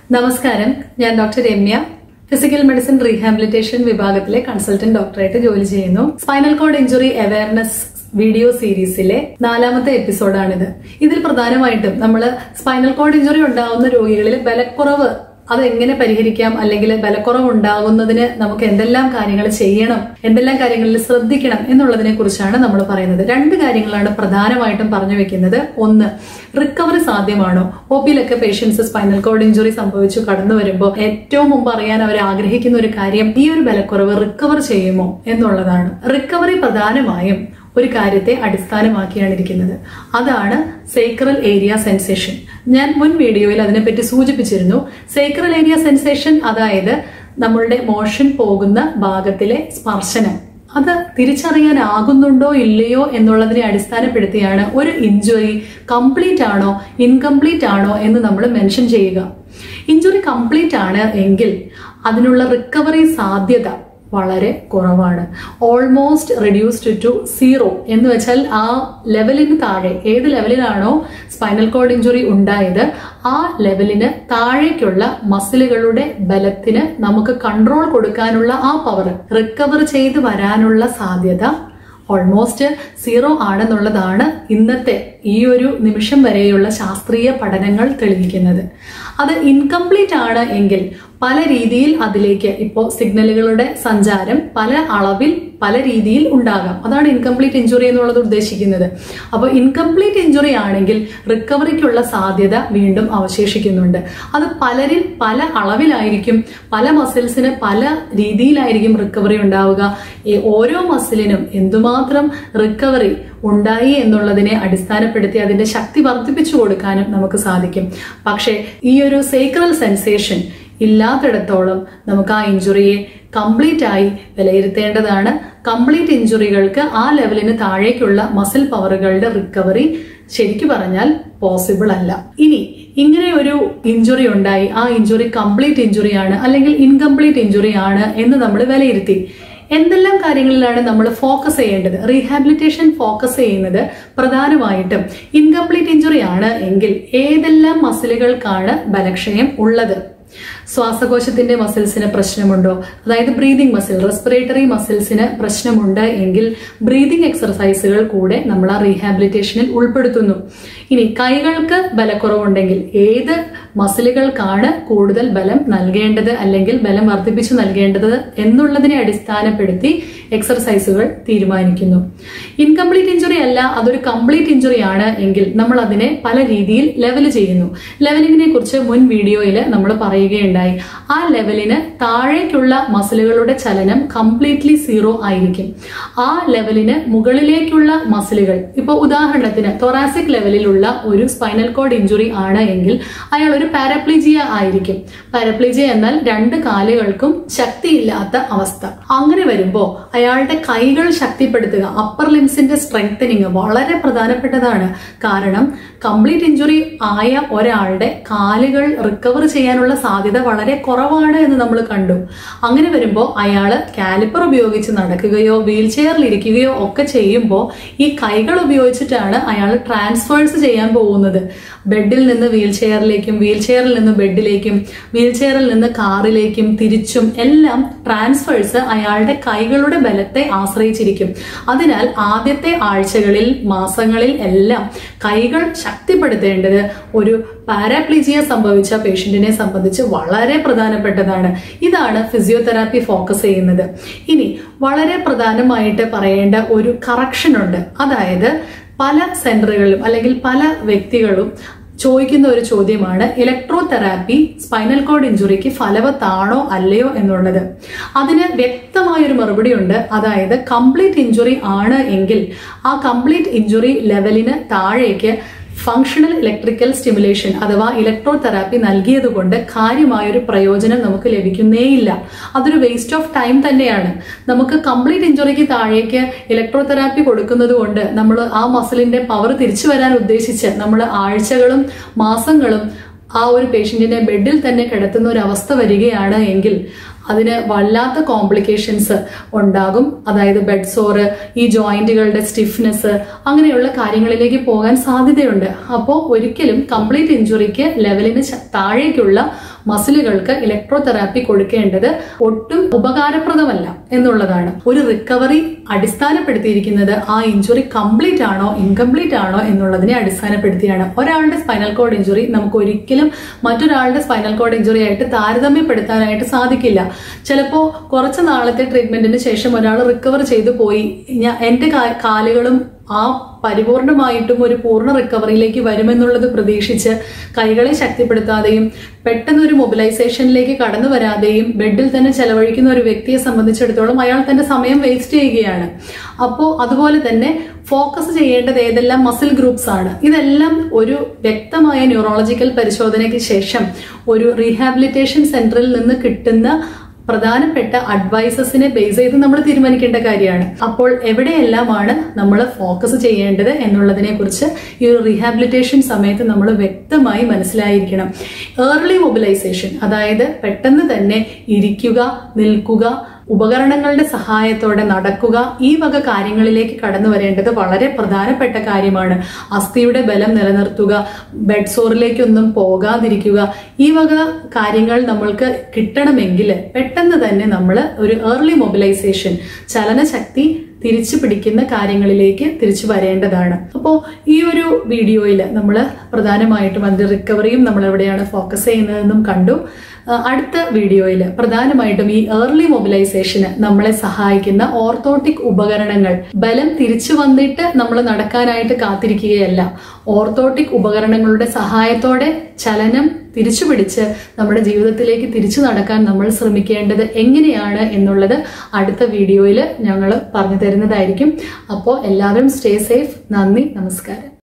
നമസ്കാരം ഞാൻ doctor Ramya physical medicine rehabilitation വിഭാഗത്തിലെ കൺസൾട്ടന്റ് ഡോക്ടറായിട്ട് ജോലി ചെയ്യുന്നു spinal cord injury awareness video സീരീസിലെ നാലാമത്തെ എപ്പിസോഡാണിത് ഇതിൽ പ്രധാനമായിട്ടും നമ്മൾ സ്പൈനൽ കോഡ് ഇഞ്ചുറി ഉണ്ടാകുന്ന രോഗികളിൽ ബലക്കുറവ് അതെങ്ങനെ പരിഹരിക്കാം അല്ലെങ്കിൽ ബലക്കുറവ് ഉണ്ടാകുന്നതിന് നമുക്ക് എന്തെല്ലാം കാര്യങ്ങൾ ചെയ്യണം എന്തെല്ലാം കാര്യങ്ങളിൽ ശ്രദ്ധിക്കണം എന്നുള്ളതിനെ കുറിച്ചാണ് നമ്മൾ പറയുന്നത് രണ്ട് കാര്യങ്ങളാണ് പ്രധാനമായിട്ടും പറഞ്ഞു വെക്കുന്നത് ഒന്ന് റിക്കവറി സാധ്യമാണോ ഒ പിയിലൊക്കെ പേഷ്യൻസ് സ്പൈനൽ കോഡ് ഇഞ്ചുറി സംഭവിച്ചു കടന്നു വരുമ്പോൾ ഏറ്റവും മുമ്പ് അറിയാൻ അവർ ആഗ്രഹിക്കുന്ന ഒരു കാര്യം ഈ ഒരു ബലക്കുറവ് റിക്കവർ ചെയ്യുമോ എന്നുള്ളതാണ് റിക്കവറി പ്രധാനമായും ഒരു കാര്യത്തെ അടിസ്ഥാനമാക്കിയാണ് ഇരിക്കുന്നത് അതാണ് സേക്രൽ ഏരിയ സെൻസേഷൻ ഞാൻ മുൻ വീഡിയോയിൽ അതിനെപ്പറ്റി സൂചിപ്പിച്ചിരുന്നു സേക്രൽ ഏരിയ സെൻസേഷൻ അതായത് നമ്മളുടെ മോഷൻ പോകുന്ന ഭാഗത്തിലെ സ്പർശനം അത് തിരിച്ചറിയാനാകുന്നുണ്ടോ ഇല്ലയോ എന്നുള്ളതിനെ അടിസ്ഥാനപ്പെടുത്തിയാണ് ഒരു ഇഞ്ചുറി കംപ്ലീറ്റ് ആണോ ഇൻകംപ്ലീറ്റ് ആണോ എന്ന് നമ്മൾ മെൻഷൻ ചെയ്യുക ഇഞ്ചുറി കംപ്ലീറ്റ് ആണ് എങ്കിൽ അതിനുള്ള റിക്കവറി സാധ്യത വളരെ കുറവാണ് ഓൾമോസ്റ്റ് റെഡ്യൂസ്ഡ് ടു സീറോ എന്ന് വെച്ചാൽ ആ ലെവലിന് താഴെ ഏത് ലെവലിലാണോ സ്പൈനൽ കോഡ് ഇഞ്ചുറി ഉണ്ടായത് ആ ലെവലിന് താഴേക്കുള്ള മസിലുകളുടെ ബലത്തിന് നമുക്ക് കൺട്രോൾ കൊടുക്കാനുള്ള ആ പവർ റിക്കവർ ചെയ്ത് വരാനുള്ള സാധ്യത ഓൾമോസ്റ്റ് സീറോ ആണെന്നുള്ളതാണ് ഇന്നത്തെ ഈ ഒരു നിമിഷം വരെയുള്ള ശാസ്ത്രീയ പഠനങ്ങൾ തെളിയിക്കുന്നത് അത് ഇൻകംപ്ലീറ്റ് ആണ് എങ്കിൽ പല രീതിയിൽ അതിലേക്ക് ഇപ്പോൾ സിഗ്നലുകളുടെ സഞ്ചാരം പല അളവിൽ പല രീതിയിൽ ഉണ്ടാകാം അതാണ് ഇൻകംപ്ലീറ്റ് ഇഞ്ചുറി എന്നുള്ളത് ഉദ്ദേശിക്കുന്നത് അപ്പോൾ ഇൻകംപ്ലീറ്റ് ഇഞ്ചുറി ആണെങ്കിൽ റിക്കവറിക്കുള്ള സാധ്യത വീണ്ടും അവശേഷിക്കുന്നുണ്ട് അത് പലരിൽ പല അളവിലായിരിക്കും പല മസിൽസിന് പല രീതിയിലായിരിക്കും റിക്കവറി ഉണ്ടാവുക ഈ ഓരോ മസിലിനും എന്തുമാത്രം റിക്കവറി ഉണ്ടായി എന്നുള്ളതിനെ അടിസ്ഥാനപ്പെടുത്തി അതിന്റെ ശക്തി വർദ്ധിപ്പിച്ചു കൊടുക്കാനും നമുക്ക് സാധിക്കും പക്ഷേ ഈ ഒരു സേക്രൽ സെൻസേഷൻ ഇല്ലാത്തിടത്തോളം നമുക്ക് ആ ഇഞ്ചുറിയെ കംപ്ലീറ്റ് ആയി വിലയിരുത്തേണ്ടതാണ് കംപ്ലീറ്റ് ഇഞ്ചുറികൾക്ക് ആ ലെവലിന് താഴേക്കുള്ള മസിൽ പവറുകളുടെ റിക്കവറി ശരിക്കു പറഞ്ഞാൽ പോസിബിൾ അല്ല ഇനി ഇങ്ങനെ ഒരു ഇഞ്ചുറി ഉണ്ടായി ആ ഇഞ്ചുറി കംപ്ലീറ്റ് ഇഞ്ചുറി ആണ് അല്ലെങ്കിൽ ഇൻകംപ്ലീറ്റ് ഇഞ്ചുറി ആണ് എന്ന് നമ്മൾ വിലയിരുത്തി എന്തെല്ലാം കാര്യങ്ങളിലാണ് നമ്മൾ ഫോക്കസ് ചെയ്യേണ്ടത് റീഹാബിലിറ്റേഷൻ ഫോക്കസ് ചെയ്യുന്നത് പ്രധാനമായിട്ടും ഇൻകംപ്ലീറ്റ് ഇഞ്ചുറി ആണ് എങ്കിൽ ഏതെല്ലാം മസിലുകൾക്കാണ് ബലക്ഷയം ഉള്ളത് ശ്വാസകോശത്തിന്റെ മസിൽസിന് പ്രശ്നമുണ്ടോ അതായത് ബ്രീതിങ് മസിൽ റെസ്പിറേറ്ററി മസിൽസിന് പ്രശ്നമുണ്ട് എങ്കിൽ ബ്രീതിങ് എക്സർസൈസുകൾ കൂടെ നമ്മൾ ആ റീഹാബിലിറ്റേഷനിൽ ഉൾപ്പെടുത്തുന്നു ഇനി കൈകൾക്ക് ബലക്കുറവുണ്ടെങ്കിൽ ഏത് മസിലുകൾക്കാണ് കൂടുതൽ ബലം നൽകേണ്ടത് അല്ലെങ്കിൽ ബലം വർദ്ധിപ്പിച്ചു നൽകേണ്ടത് എന്നുള്ളതിനെ അടിസ്ഥാനപ്പെടുത്തി എക്സർസൈസുകൾ തീരുമാനിക്കുന്നു ഇൻകംപ്ലീറ്റ് ഇഞ്ചുറി അല്ല അതൊരു കംപ്ലീറ്റ് ഇഞ്ചുറി ആണ് എങ്കിൽ നമ്മൾ അതിനെ പല രീതിയിൽ ലെവൽ ചെയ്യുന്നു ലെവലിങ്ങിനെ കുറിച്ച് മുൻ വീഡിയോയിൽ നമ്മൾ പറയുകയുണ്ടായി ആ ലെവലിന് താഴേക്കുള്ള മസിലുകളുടെ ചലനം കംപ്ലീറ്റ്ലി സീറോ ആയിരിക്കും ആ ലെവലിന് മുകളിലേക്കുള്ള മസിലുകൾ ഇപ്പോൾ ഉദാഹരണത്തിന് തൊറാസിക് ലെവലിലുള്ള ഒരു സ്പൈനൽ കോഡ് ഇഞ്ചുറി ആണ് എങ്കിൽ അയാൾ ഒരു പാരപ്ലീജിയ ആയിരിക്കും പാരപ്ലീജിയ എന്നാൽ രണ്ട് കാലുകൾക്കും ശക്തിയില്ലാത്ത അവസ്ഥ അങ്ങനെ വരുമ്പോൾ അയാളുടെ കൈകൾ ശക്തിപ്പെടുത്തുക അപ്പർ ലിംസിന്റെ സ്ട്രെങ്തനിങ് വളരെ പ്രധാനപ്പെട്ടതാണ് കാരണം കംപ്ലീറ്റ് ഇഞ്ചുറി ആയ ഒരാളുടെ കാലുകൾ റിക്കവർ ചെയ്യാനുള്ള സാധ്യത വളരെ കുറവാണ് എന്ന് നമ്മൾ കണ്ടു അങ്ങനെ വരുമ്പോൾ അയാൾ കാലിപ്പർ ഉപയോഗിച്ച് നടക്കുകയോ വീൽ ചെയറിൽ ഇരിക്കുകയോ ഒക്കെ ചെയ്യുമ്പോൾ ഈ കൈകൾ ഉപയോഗിച്ചിട്ടാണ് അയാൾ ട്രാൻസ്ഫേഴ്സ് ചെയ്യാൻ പോകുന്നത് ബെഡിൽ നിന്ന് വീൽ ചെയറിലേക്കും വീൽ ചെയറിൽ നിന്ന് ബെഡിലേക്കും വീൽ ചെയറിൽ നിന്ന് കാറിലേക്കും തിരിച്ചും എല്ലാം ട്രാൻസ്ഫേഴ്സ് അയാളുടെ കൈകളുടെ ബലത്തെ ആശ്രയിച്ചിരിക്കും അതിനാൽ ആദ്യത്തെ ആഴ്ചകളിൽ മാസങ്ങളിൽ എല്ലാം കൈകൾ ശക്തിപ്പെടുത്തേണ്ടത് ഒരു പാരാപ്ലീജിയ സംഭവിച്ച പേഷ്യന്റിനെ സംബന്ധിച്ച് വളരെ പ്രധാനപ്പെട്ടതാണ് ഇതാണ് ഫിസിയോതെറാപ്പി ഫോക്കസ് ചെയ്യുന്നത് ഇനി വളരെ പ്രധാനമായിട്ട് പറയേണ്ട ഒരു കറക്ഷൻ ഉണ്ട് അതായത് പല സെന്ററുകളിലും അല്ലെങ്കിൽ പല വ്യക്തികളും ചോദിക്കുന്ന ഒരു ചോദ്യമാണ് ഇലക്ട്രോ തെറാപ്പി സ്പൈനൽ കോഡ് ഇഞ്ചുറിക്ക് ഫലവത്താണോ അല്ലയോ എന്നുള്ളത് അതിന് വ്യക്തമായൊരു മറുപടി ഉണ്ട് അതായത് കംപ്ലീറ്റ് ഇഞ്ചുറി ആണ് എങ്കിൽ ആ കംപ്ലീറ്റ് ഇഞ്ചുറി ലെവലിന് താഴേക്ക് ഫങ്ഷണൽ ഇലക്ട്രിക്കൽ സ്റ്റിമുലേഷൻ അഥവാ ഇലക്ട്രോ തെറാപ്പി നൽകിയതുകൊണ്ട് കാര്യമായൊരു പ്രയോജനം നമുക്ക് ലഭിക്കുന്നേയില്ല അതൊരു വേസ്റ്റ് ഓഫ് ടൈം തന്നെയാണ് നമുക്ക് കംപ്ലീറ്റ് ഇഞ്ചുറിക്ക് താഴേക്ക് ഇലക്ട്രോ തെറാപ്പി കൊടുക്കുന്നത് കൊണ്ട് നമ്മൾ ആ മസിലിന്റെ പവർ തിരിച്ചു വരാൻ ഉദ്ദേശിച്ച് നമ്മൾ ആഴ്ചകളും മാസങ്ങളും ആ ഒരു പേഷ്യന്റിനെ ബെഡിൽ തന്നെ കിടത്തുന്ന ഒരു അവസ്ഥ വരികയാണ് എങ്കിൽ അതിന് വല്ലാത്ത കോംപ്ലിക്കേഷൻസ് ഉണ്ടാകും അതായത് ബെഡ് സോറ് ഈ ജോയിന്റുകളുടെ സ്റ്റിഫ്നെസ് അങ്ങനെയുള്ള കാര്യങ്ങളിലേക്ക് പോകാൻ സാധ്യതയുണ്ട് അപ്പോൾ ഒരിക്കലും കംപ്ലീറ്റ് ഇഞ്ചുറിക്ക് ലെവലിന് ച- താഴേക്കുള്ള മസിലുകൾക്ക് ഇലക്ട്രോ തെറാപ്പി കൊടുക്കേണ്ടത് ഒട്ടും ഉപകാരപ്രദമല്ല എന്നുള്ളതാണ് ഒരു റിക്കവറി അടിസ്ഥാനപ്പെടുത്തിയിരിക്കുന്നത് ആ ഇഞ്ചുറി കംപ്ലീറ്റ് ആണോ ഇൻകംപ്ലീറ്റ് ആണോ എന്നുള്ളതിനെ അടിസ്ഥാനപ്പെടുത്തിയാണ് ഒരാളുടെ സ്പൈനൽ കോഡ് ഇഞ്ചുറി നമുക്ക് ഒരിക്കലും മറ്റൊരാളുടെ സ്പൈനൽ കോഡ് ഇഞ്ചുറി ആയിട്ട് താരതമ്യപ്പെടുത്താനായിട്ട് സാധിക്കില്ല ചിലപ്പോൾ കുറച്ച് നാളത്തെ ട്രീറ്റ്മെന്റിന് ശേഷം ഒരാൾ റിക്കവർ ചെയ്തു പോയി ഞാൻ എന്റെ കാ- കാലുകളും ആ പരിപൂർണമായിട്ടും ഒരു പൂർണ്ണ റിക്കവറിയിലേക്ക് വരുമെന്നുള്ളത് പ്രതീക്ഷിച്ച് കൈകളെ ശക്തിപ്പെടുത്താതെയും പെട്ടെന്ന് ഒരു മൊബിലൈസേഷനിലേക്ക് കടന്നു വരാതെയും ബെഡിൽ തന്നെ ചെലവഴിക്കുന്ന ഒരു വ്യക്തിയെ സംബന്ധിച്ചിടത്തോളം അയാൾ തന്റെ സമയം വേസ്റ്റ് ചെയ്യുകയാണ് അപ്പോൾ അതുപോലെ തന്നെ ഫോക്കസ് ചെയ്യേണ്ടത് ഏതെല്ലാം മസിൽ ഗ്രൂപ്പ്സ് ആണ് ഇതെല്ലാം ഒരു വ്യക്തമായ ന്യൂറോളജിക്കൽ പരിശോധനയ്ക്ക് ശേഷം ഒരു റീഹാബിലിറ്റേഷൻ സെന്ററിൽ നിന്ന് കിട്ടുന്ന പ്രധാനപ്പെട്ട അഡ്വൈസസിനെ ബേസ് ചെയ്ത് നമ്മൾ തീരുമാനിക്കേണ്ട കാര്യമാണ് അപ്പോൾ എവിടെയെല്ലാമാണ് നമ്മൾ ഫോക്കസ് ചെയ്യേണ്ടത് എന്നുള്ളതിനെ കുറിച്ച് ഈ ഒരു റീഹാബിലിറ്റേഷൻ സമയത്ത് നമ്മൾ വ്യക്തമായി മനസ്സിലായിരിക്കണം ഏർലി മൊബിലൈസേഷൻ അതായത് പെട്ടെന്ന് തന്നെ ഇരിക്കുക നിൽക്കുക ഉപകരണങ്ങളുടെ സഹായത്തോടെ നടക്കുക ഈ വക കാര്യങ്ങളിലേക്ക് കടന്നു വരേണ്ടത് വളരെ പ്രധാനപ്പെട്ട കാര്യമാണ് അസ്ഥിയുടെ ബലം നിലനിർത്തുക ബെഡ് സോറിലേക്കൊന്നും പോകാതിരിക്കുക ഈ വക കാര്യങ്ങൾ നമ്മൾക്ക് കിട്ടണമെങ്കിൽ പെട്ടെന്ന് തന്നെ നമ്മൾ ഒരു ഏർലി മൊബിലൈസേഷൻ ചലനശക്തി തിരിച്ചു പിടിക്കുന്ന കാര്യങ്ങളിലേക്ക് തിരിച്ചു വരേണ്ടതാണ് അപ്പോൾ ഈ ഒരു വീഡിയോയിൽ നമ്മൾ പ്രധാനമായിട്ടും അതിന്റെ റിക്കവറിയും നമ്മൾ എവിടെയാണ് ഫോക്കസ് ചെയ്യുന്നതെന്നും കണ്ടു ആ, അടുത്ത വീഡിയോയിൽ പ്രധാനമായിട്ടും ഈ ഏർലി മൊബിലൈസേഷന് നമ്മളെ സഹായിക്കുന്ന ഓർത്തോട്ടിക് ഉപകരണങ്ങൾ ബലം തിരിച്ചു വന്നിട്ട് നമ്മൾ നടക്കാനായിട്ട് കാത്തിരിക്കുകയല്ല ഓർത്തോട്ടിക് ഉപകരണങ്ങളുടെ സഹായത്തോടെ ചലനം തിരിച്ചു പിടിച്ച് നമ്മുടെ ജീവിതത്തിലേക്ക് തിരിച്ചു നടക്കാൻ നമ്മൾ ശ്രമിക്കേണ്ടത് എങ്ങനെയാണ് എന്നുള്ളത് അടുത്ത വീഡിയോയിൽ ഞങ്ങൾ പറഞ്ഞു തരുന്നതായിരിക്കും അപ്പോൾ എല്ലാവരും സ്റ്റേ സേഫ് നന്ദി നമസ്കാരം